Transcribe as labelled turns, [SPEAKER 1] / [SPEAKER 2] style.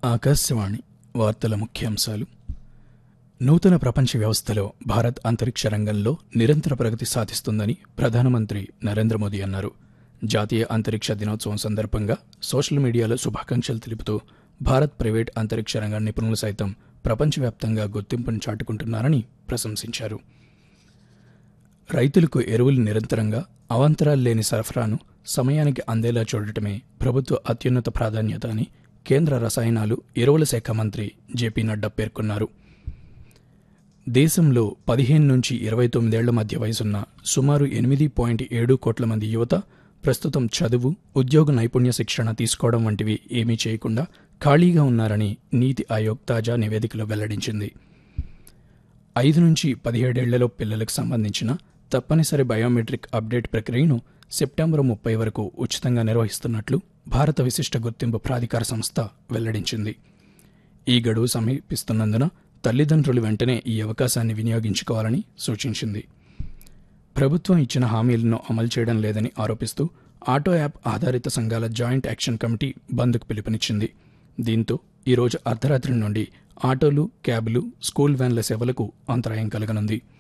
[SPEAKER 1] ఆకాశవాణి వార్తల ముఖ్యాంశాలు నూతన ప్రపంచ వ్యవస్థలో భారత్ అంతరిక్ష రంగంలో నిరంతర ప్రగతి సాధిస్తుందని ప్రధానమంత్రి నరేంద్ర మోదీ అన్నారు జాతీయ అంతరిక్ష దినోత్సవం సందర్భంగా సోషల్ మీడియాలో శుభాకాంక్షలు తెలుపుతూ భారత్ ప్రైవేట్ అంతరిక్ష రంగ నిపుణులు సైతం ప్రపంచవ్యాప్తంగా గుర్తింపును చాటుకుంటున్నారని ప్రశంసించారు రైతులకు ఎరువులు నిరంతరంగా అవాంతరాలు లేని సరఫరాను సమయానికి అందేలా చూడటమే ప్రభుత్వ అత్యున్నత ప్రాధాన్యత అని కేంద్ర రసాయనాలు ఎరువుల శాఖ మంత్రి జేపీ నడ్డా పేర్కొన్నారు దేశంలో పదిహేను నుంచి ఇరవై తొమ్మిదేళ్ల మధ్య వయసున్న సుమారు ఎనిమిది పాయింట్ ఏడు కోట్ల మంది యువత ప్రస్తుతం చదువు ఉద్యోగ నైపుణ్య శిక్షణ తీసుకోవడం వంటివి ఏమీ చేయకుండా ఖాళీగా ఉన్నారని నీతి ఆయోగ్ తాజా నివేదికలో వెల్లడించింది ఐదు నుంచి పదిహేడేళ్లలో పిల్లలకు సంబంధించిన తప్పనిసరి బయోమెట్రిక్ అప్డేట్ ప్రక్రియను సెప్టెంబర్ ముప్పై వరకు ఉచితంగా నిర్వహిస్తున్నట్లు భారత విశిష్ట గుర్తింపు ప్రాధికార సంస్థ వెల్లడించింది ఈ గడువు సమీపిస్తున్నందున తల్లిదండ్రులు వెంటనే ఈ అవకాశాన్ని వినియోగించుకోవాలని సూచించింది ప్రభుత్వం ఇచ్చిన హామీలను అమలు చేయడం లేదని ఆరోపిస్తూ ఆటో యాప్ ఆధారిత సంఘాల జాయింట్ యాక్షన్ కమిటీ బంద్కు పిలుపునిచ్చింది దీంతో ఈరోజు అర్ధరాత్రి నుండి ఆటోలు క్యాబ్లు స్కూల్ వ్యాన్ల సేవలకు అంతరాయం కలగనుంది